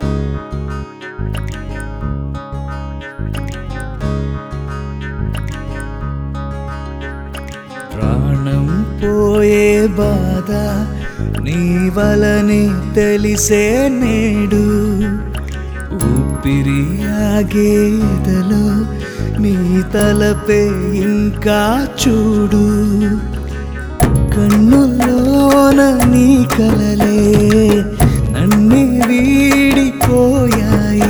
ప్రాణం పోయే బాధ నీ వలనే తెలిసే నేడు ఊపిరి ఆగేదలో నీ తలపే ఇంకా చూడు కన్నుల్లోన నీ కలలే నన్నే వీడిపోయాయి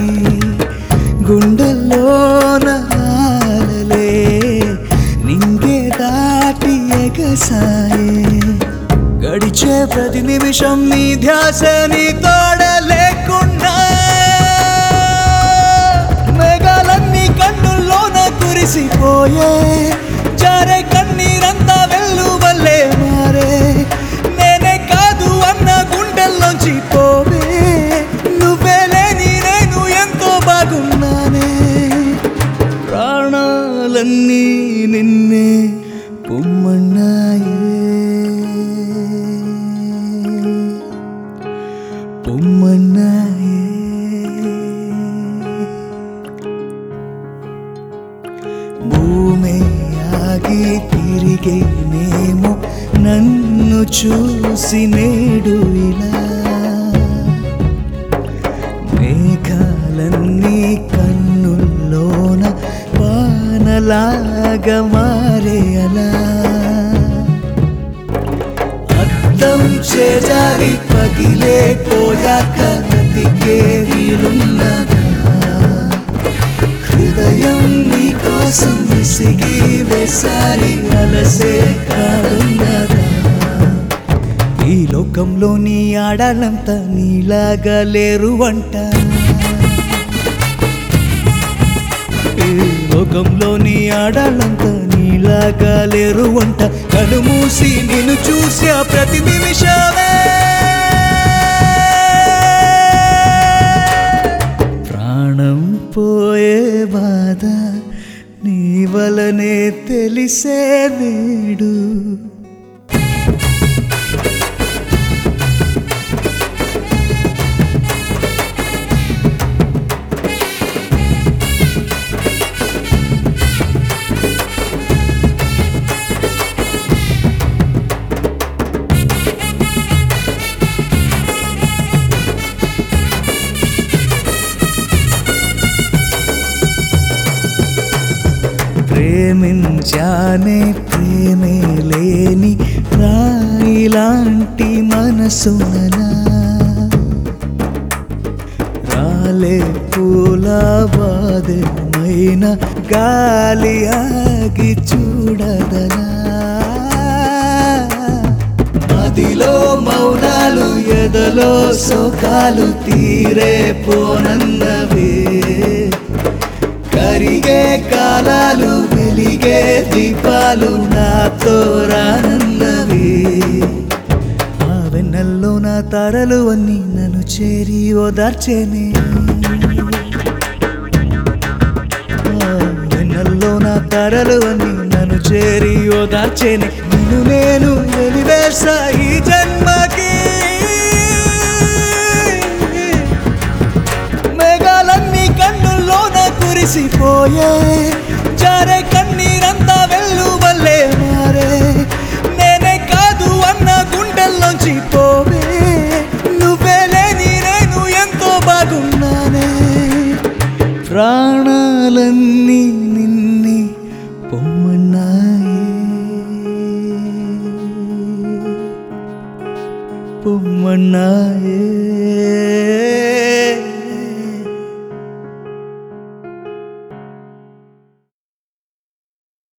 గుండెల్లోన ఆలలే నింగే దాటి ఎగసాయే గడిచే ప్రతి నిమిషం నీ ధ్యాస నీ తోడ లేకున్నా మేఘాలన్నీ కన్నుల్లోన కురిసిపోయే జారే కన్నీరంతా వెళ్ళు వల్లే మారే నేనే కాదు అన్న గుండెల్లోంచి పోవే నువ్వే లేని నేను ఎంతో బాగున్నానే ప్రాణాలన్నీ నిన్నే పొమ్మన్నాయే పొమ్మన్నాయే భూమే ఆగి తిరిగేనేమో నన్ను చూసి నేడు ఇలా మేఘాలన్నీ కన్నుల్లోన వానలాగా మారే అలా అద్దం చేజారి పగిలే పోయాక నదికే వీలున్నదా హృదయం నీ కోసం విసిగి వేసారి అలసే కాడున్నదా ఈ లోకంలో నీ ఆడాలంతా నీలాగా లేరు అంట ఈ లోకంలో నీ ఆడాలంతా నీలాగా లేరు అంట కను మూసి నిన్ను చూసి ఆ ప్రతి నిమిషమే ప్రాణం పోయే బాధ నీ వలనే తెలిసే నేడు ప్రేమించానే ప్రేమే లేని రాయిలాంటి మనసునలా రాలే పూల బాధమైన గాలి ఆగి చూడదలా మదిలో మౌనాలు ఎదలో సోకాలు తీరే పోనన్నవే కరిగే కాలాలు వెలిగే దీపాలు నాతో రానన్నవి ఆ వెన్నెల్లో నా తారలు అన్నీ నన్ను చేరి ఓదార్చేనే ఆ వెన్నెల్లో నా తారలు అన్నీ నన్ను చేరి ఓదార్చేనే నిన్ను నేను వెలివేసా ఈ జన్మకి మేఘాలన్నీ కన్నుల్లోన కురిసిపోయే జారే కన్నీరంతా వెళ్ళు వల్లే మారే నేనే కాదు అన్న గుండెల్లోంచి పోవే నువ్వే లేని నేను ఎంతో బాగున్నానే ప్రాణాలన్నీ నిన్ని పొమ్మన్నాయే పొమ్మన్నాయే